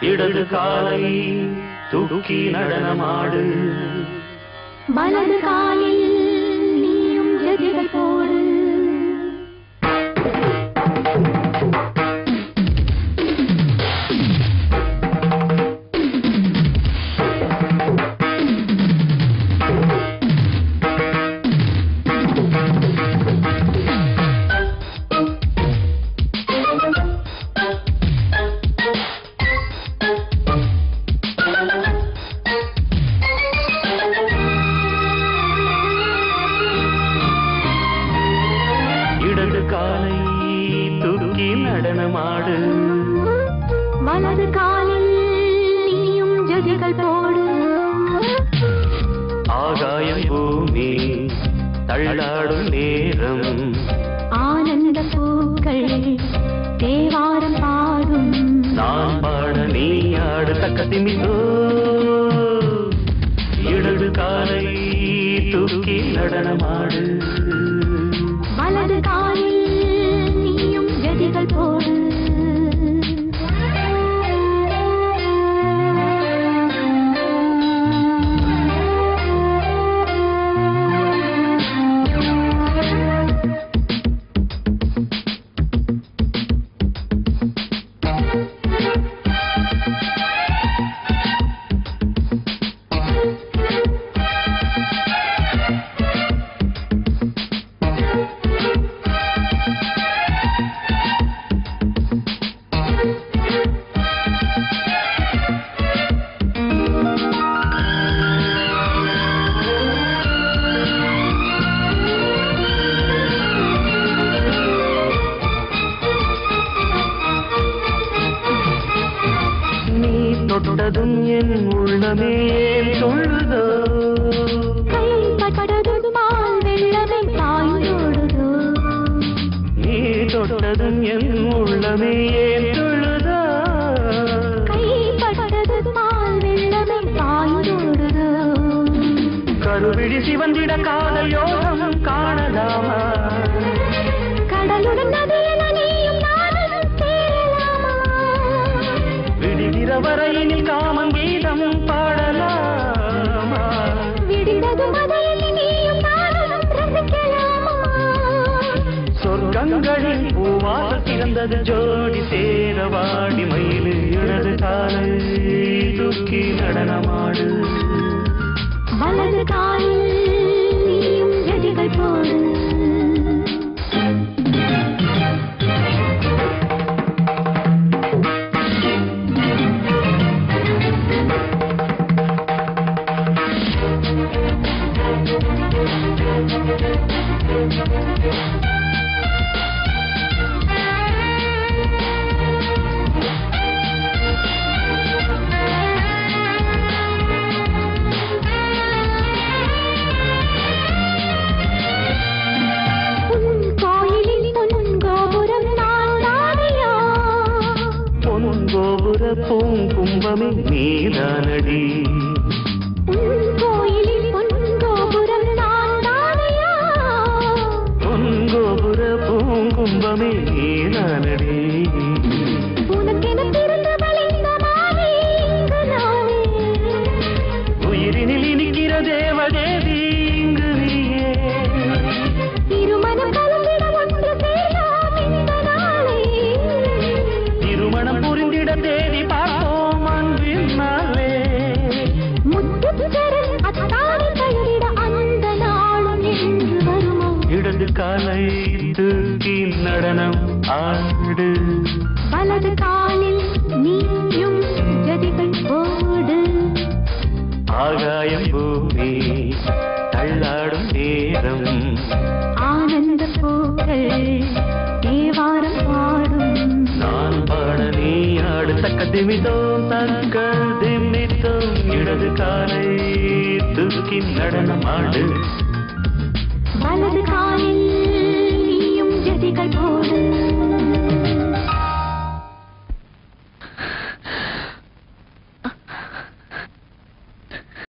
இடது காலை தூக்கி நடனமாடு வலது காலில் நீயும் ஜதிகள் போடு இடது காலை தூக்கி நடனமாடு வலது காலில் நீயும் ஜதிகள் போடு ஆகாயம் பூமி தள்ளாடும் நேரம் ஆனந்த பூக்கள் தேவாரம் பாடும் நான் பாட நீ ஆடு தக்க திமிதோ இடது காலை தூக்கி நடனமாடு வலது காலில் நீயும் ஜதிகள் போடு நீ தொட்டதும் என் உள்ளமே சொல்லுதோ கைப்பட்டதும் பால் வெள்ளமே பாய்ந்தோடுதோ நீ தொட்டதும் என் உள்ளமே சொல்லுதோ கைப்பட்டதும் பால் வெள்ளமே பாய்ந்தோடுதோ கருவிழி சிவந்திட காதல் யோகம் காணலாமா கடலுடன் நதியில் நீயும் நானும் சேரலாமா விடுகிற வரையினில் காமன் கீதம் பாடலாமா விடிந்ததும் அதையில் நீயும் நானும் ரசிக்கலாமா சொர்க்கங்களின் பூவாக திறந்தது ஜோடி சேர வாடி மயிலு இடது காலை தூக்கி நடனமாடு வலது காலில் நீயும் ஜதிகள் போடு உன் கோயிலில் பொன் கோபுரம் நான் தானையா பொன் கோபுர பூங்கும்பமே நீதானடி உன் கோயிலில் பொன் கோபுரம் நான் தானையா பொன் கோபுர பூங்கும்பமே நீதானடி உனக்கென பிறந்த வளைந்த மாலை இங்கு நானே உயிரினில் இனிக்கிற தேவதேவி இங்கு நீயே திருமணம் கலந்திட ஒன்று சேரலாம் இந்த நாளே திருமணம் புரிந்திட தேதி பார்த்தோம் அன்பினாலே முத்துச்சரன் அத்தாணி தழுவிட அந்த நாளும் என்று வருமோ இடது காலை தூக்கி நடனம் ஆடு வலது காலில் நீயும் ஜதிகள் போடு ஆகாயம் பூமி தள்ளாடும் நேரம் ஆனந்த பூக்கள் தேவாரம் பாடும் நான் பாட நீ ஆடு தக்க திமிதோம் தக்க திமித்தோம் இடது காலை தூக்கி நடனம் ஆடு வலது காலில் நீயும் ஜதிகள் போடு